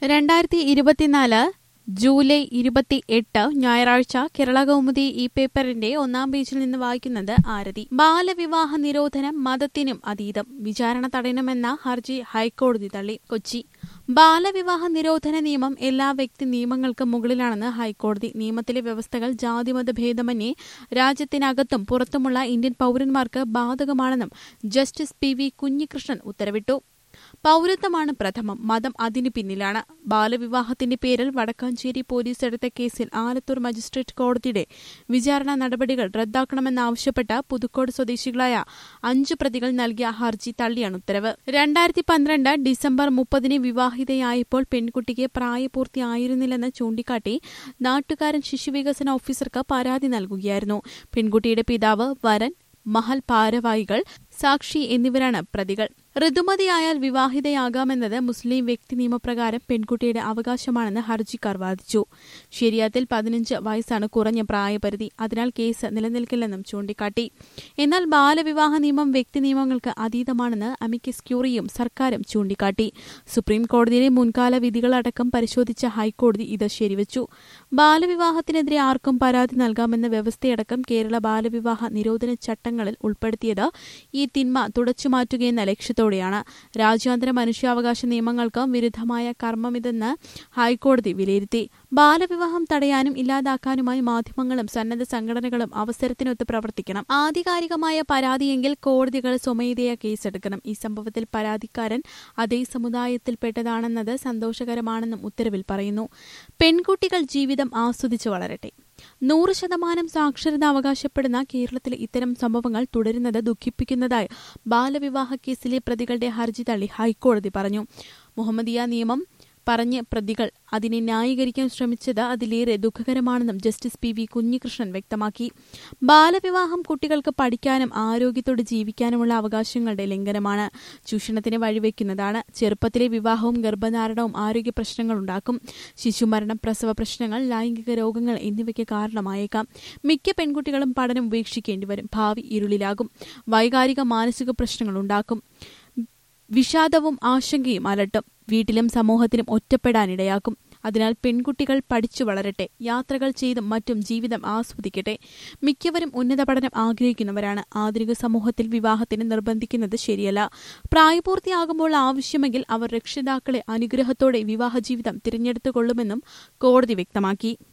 രണ്ടായിരത്തി ഇരുപത്തിനാല് ജൂലൈ ഇരുപത്തി എട്ട് ഞായറാഴ്ച കേരള കൗമുദി ഈ പേപ്പറിന്റെ ഒന്നാം പേജിൽ നിന്ന് വായിക്കുന്നത് ആരതി ബാലവിവാഹ നിരോധനം മതത്തിനും അതീതം വിചാരണ തടയണമെന്ന ഹർജി ഹൈക്കോടതി തള്ളി കൊച്ചി ബാലവിവാഹ നിരോധന നിയമം എല്ലാ വ്യക്തി നിയമങ്ങൾക്കും മുകളിലാണെന്ന് ഹൈക്കോടതി നിയമത്തിലെ വ്യവസ്ഥകൾ ജാതിമത ഭേദമന്യേ രാജ്യത്തിനകത്തും പുറത്തുമുള്ള ഇന്ത്യൻ പൌരന്മാർക്ക് ബാധകമാണെന്നും ജസ്റ്റിസ് പി വി കുഞ്ഞികൃഷ്ണൻ ഉത്തരവിട്ടു പൌരത്വമാണ് പ്രഥമം മതം അതിനു പിന്നിലാണ് ബാലവിവാഹത്തിന്റെ പേരിൽ വടക്കാഞ്ചേരി പോലീസ് എടുത്ത കേസിൽ ആലത്തൂർ മജിസ്ട്രേറ്റ് കോടതിയുടെ വിചാരണ നടപടികൾ റദ്ദാക്കണമെന്നാവശ്യപ്പെട്ട പുതുക്കോട് സ്വദേശികളായ അഞ്ചു പ്രതികൾ നൽകിയ ഹർജി തള്ളിയാണ് ഉത്തരവ് രണ്ടായിരത്തി പന്ത്രണ്ട് ഡിസംബർ മുപ്പതിന് വിവാഹിതയായപ്പോൾ പെൺകുട്ടിക്ക് പ്രായപൂർത്തിയായിരുന്നില്ലെന്ന് ചൂണ്ടിക്കാട്ടി നാട്ടുകാരൻ ശിശുവികസന ഓഫീസർക്ക് പരാതി നൽകുകയായിരുന്നു പെൺകുട്ടിയുടെ പിതാവ് വരൻ മഹൽ ഭാരവാഹികൾ സാക്ഷി എന്നിവരാണ് പ്രതികൾ ഋതുമതിയായാൽ വിവാഹിതയാകാമെന്നത് മുസ്ലിം വ്യക്തി നിയമപ്രകാരം പെൺകുട്ടിയുടെ അവകാശമാണെന്ന് ഹർജിക്കാർ വാദിച്ചു ശരിയാത്തിൽ പതിനഞ്ച് വയസ്സാണ് കുറഞ്ഞ പ്രായപരിധി അതിനാൽ കേസ് നിലനിൽക്കില്ലെന്നും ചൂണ്ടിക്കാട്ടി എന്നാൽ ബാലവിവാഹ നിയമം വ്യക്തി നിയമങ്ങൾക്ക് അതീതമാണെന്ന് അമിക്കസ് ക്യൂറിയും സർക്കാരും ചൂണ്ടിക്കാട്ടി സുപ്രീം കോടതിയിലെ മുൻകാല വിധികളടക്കം പരിശോധിച്ച ഹൈക്കോടതി ഇത് ശരിവച്ചു ബാലവിവാഹത്തിനെതിരെ ആർക്കും പരാതി നൽകാമെന്ന വ്യവസ്ഥയടക്കം കേരള ബാലവിവാഹ നിരോധന ചട്ടങ്ങളിൽ ഉൾപ്പെടുത്തിയത് ഈ തിന്മ തുടച്ചുമാറ്റുകയെന്ന ലക്ഷ്യത്തോടെയാണ് രാജ്യാന്തര മനുഷ്യാവകാശ നിയമങ്ങൾക്ക് വിരുദ്ധമായ കർമ്മമിതെന്ന് ഹൈക്കോടതി വിലയിരുത്തി ബാലവിവാഹം തടയാനും ഇല്ലാതാക്കാനുമായി മാധ്യമങ്ങളും സന്നദ്ധ സംഘടനകളും അവസരത്തിനൊത്ത് പ്രവർത്തിക്കണം ആധികാരികമായ പരാതിയെങ്കിൽ കോടതികൾ സ്വമേധയാ കേസെടുക്കണം ഈ സംഭവത്തിൽ പരാതിക്കാരൻ അതേ സമുദായത്തിൽപ്പെട്ടതാണെന്നത് സന്തോഷകരമാണെന്നും ഉത്തരവിൽ പറയുന്നു പെൺകുട്ടികൾ ജീവിതം ആസ്വദിച്ചു വളരട്ടെ നൂറ് ശതമാനം സാക്ഷരത അവകാശപ്പെടുന്ന കേരളത്തിലെ ഇത്തരം സംഭവങ്ങൾ തുടരുന്നത് ദുഃഖിപ്പിക്കുന്നതായി ബാലവിവാഹ കേസിലെ പ്രതികളുടെ ഹർജി തള്ളി ഹൈക്കോടതി പറഞ്ഞു മുഹമ്മദിയ നിയമം പറഞ്ഞ് പ്രതികൾ അതിനെ ന്യായീകരിക്കാൻ ശ്രമിച്ചത് അതിലേറെ ദുഃഖകരമാണെന്നും ജസ്റ്റിസ് പി വി കുഞ്ഞികൃഷ്ണൻ വ്യക്തമാക്കി ബാലവിവാഹം കുട്ടികൾക്ക് പഠിക്കാനും ആരോഗ്യത്തോടെ ജീവിക്കാനുമുള്ള അവകാശങ്ങളുടെ ലംഘനമാണ് ചൂഷണത്തിന് വഴിവെക്കുന്നതാണ് ചെറുപ്പത്തിലെ വിവാഹവും ഗർഭധാരണവും ആരോഗ്യ പ്രശ്നങ്ങൾ ഉണ്ടാക്കും ശിശുമരണം പ്രസവ പ്രശ്നങ്ങൾ ലൈംഗിക രോഗങ്ങൾ എന്നിവയ്ക്ക് കാരണമായേക്കാം മിക്ക പെൺകുട്ടികളും പഠനം ഉപേക്ഷിക്കേണ്ടി വരും ഭാവി ഇരുളിലാകും വൈകാരിക മാനസിക പ്രശ്നങ്ങൾ ഉണ്ടാക്കും വിഷാദവും ആശങ്കയും അലട്ടും വീട്ടിലും സമൂഹത്തിലും ഒറ്റപ്പെടാനിടയാക്കും അതിനാൽ പെൺകുട്ടികൾ പഠിച്ചു വളരട്ടെ യാത്രകൾ ചെയ്തും മറ്റും ജീവിതം ആസ്വദിക്കട്ടെ മിക്കവരും ഉന്നത പഠനം ആഗ്രഹിക്കുന്നവരാണ് ആധുനിക സമൂഹത്തിൽ വിവാഹത്തിന് നിർബന്ധിക്കുന്നത് ശരിയല്ല പ്രായപൂർത്തിയാകുമ്പോൾ ആവശ്യമെങ്കിൽ അവർ രക്ഷിതാക്കളെ അനുഗ്രഹത്തോടെ വിവാഹ ജീവിതം തിരഞ്ഞെടുത്തുകൊള്ളുമെന്നും കോടതി വ്യക്തമാക്കി